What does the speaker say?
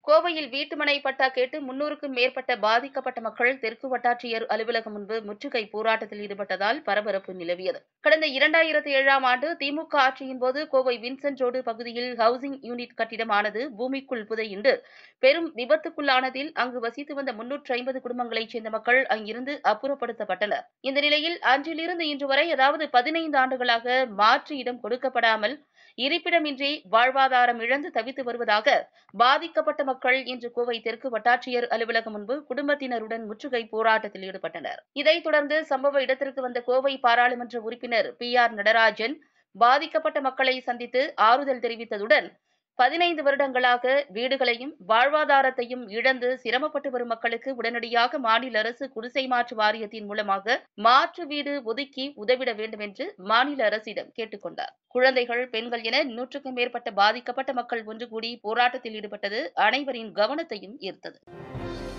கோவையில் வீட்டுமனை பட்டா கேட்டு முன்னூறுக்கும் மேற்பட்ட பாதிக்கப்பட்ட மக்கள் தெற்கு வட்டாட்சியர் அலுவலகம் முன்பு முற்றுகை போராட்டத்தில் ஈடுபட்டதால் பரபரப்பு நிலவியது கடந்த இரண்டாயிரத்தி ஏழாம் ஆண்டு திமுக ஆட்சியின் போது கோவை வின்சென்ட் ரோடு பகுதியில் ஹவுசிங் யூனிட் கட்டிடமானது பூமிக்குள் புதையுண்டு பெரும் விபத்துக்குள்ளானதில் அங்கு வசித்து வந்த முன்னூற்று ஐம்பது குடும்பங்களைச் சேர்ந்த மக்கள் அங்கிருந்து அப்புறப்படுத்தப்பட்டனர் இந்த நிலையில் அன்றிலிருந்து இன்று வரை அதாவது பதினைந்து ஆண்டுகளாக மாற்று இடம் கொடுக்கப்படாமல் இருப்பிடமின்றி வாழ்வாதாரம் இழந்து தவித்து வருவதாக பாதிக்கப்பட்ட மக்கள் இன்று கோவை தெற்கு வட்டாட்சியர் அலுவலகம் முன்பு குடும்பத்தினருடன் முற்றுகை போராட்டத்தில் ஈடுபட்டனர் இதைத் தொடர்ந்து சம்பவ இடத்திற்கு வந்த கோவை பாராளுமன்ற உறுப்பினர் பி ஆர் நடராஜன் பாதிக்கப்பட்ட மக்களை சந்தித்து ஆறுதல் தெரிவித்ததுடன் பதினைந்து வருடங்களாக வீடுகளையும் வாழ்வாதாரத்தையும் இழந்து சிரமப்பட்டு வரும் மக்களுக்கு உடனடியாக மாநில அரசு குடிசை மாற்று வாரியத்தின் மூலமாக மாற்று வீடு ஒதுக்கி உதவிட வேண்டும் என்று மாநில அரசிடம் கேட்டுக் கொண்டார் குழந்தைகள் பெண்கள் என நூற்றுக்கும் மேற்பட்ட பாதிக்கப்பட்ட மக்கள் ஒன்று கூடி போராட்டத்தில் ஈடுபட்டது அனைவரின் கவனத்தையும் ஈர்த்தது